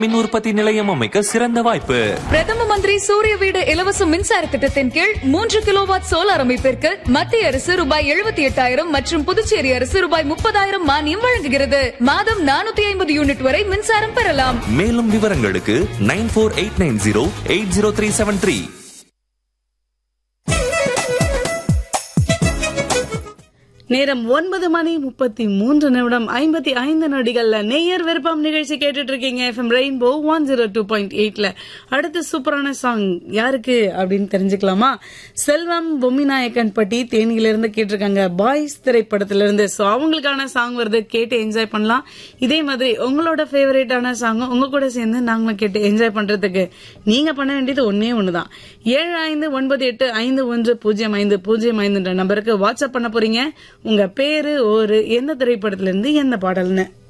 மின் உற்பத்தி நிலையம் அமைக்க சிறந்த வாய்ப்பு பிரதம மந்திரி சூரிய வீடு இலவச மின்சார திட்டத்தின் கீழ் மூன்று கிலோவாட் சோலார் அமைப்பிற்கு மத்திய அரசு ரூபாய் எழுபத்தி எட்டாயிரம் மற்றும் புதுச்சேரி அரசு ரூபாய் முப்பதாயிரம் மானியம் வழங்குகிறது மாதம் நானூத்தி ஐம்பது யூனிட் வரை மின்சாரம் பெறலாம் மேலும் விவரங்களுக்கு nine four eight nine zero eight zero three seven three நேரம் ஒன்பது மணி முப்பத்தி மூன்று நிமிடம் ஐம்பத்தி ஐந்து நொடிகள்ல நேயர் விருப்பம் நிகழ்ச்சி கேட்டுட்டு இருக்கீங்க FM rainbow one zero two point எயிட்ல அடுத்த சூப்பரான சாங் யாருக்கு அப்படின்னு தெரிஞ்சுக்கலாமா செல்வம் பொம்மிநாயக்கன் பட்டி தேனியிலிருந்து கேட்டிருக்காங்க பாய்ஸ் திரைப்படத்துல இருந்து ஸோ அவங்களுக்கான சாங் வருது கேட்டு என்ஜாய் பண்ணலாம் இதே மாதிரி உங்களோட ஃபேவரேட்டான சாங் உங்க கூட சேர்ந்து நாங்களும் கேட்டு என்ஜாய் பண்றதுக்கு நீங்க பண்ண வேண்டியது ஒன்னே ஒண்ணுதான் ஏழு ஐந்து ஒன்பது எட்டு ஐந்து ஒன்று பூஜ்ஜியம் ஐந்து பூஜ்ஜியம் ஐந்துன்ற நம்பருக்கு வாட்ஸ்அப் பண்ண போறீங்க உங்க பேரு ஒரு எந்த திரைப்படத்துல இருந்து எந்த பாடல்னு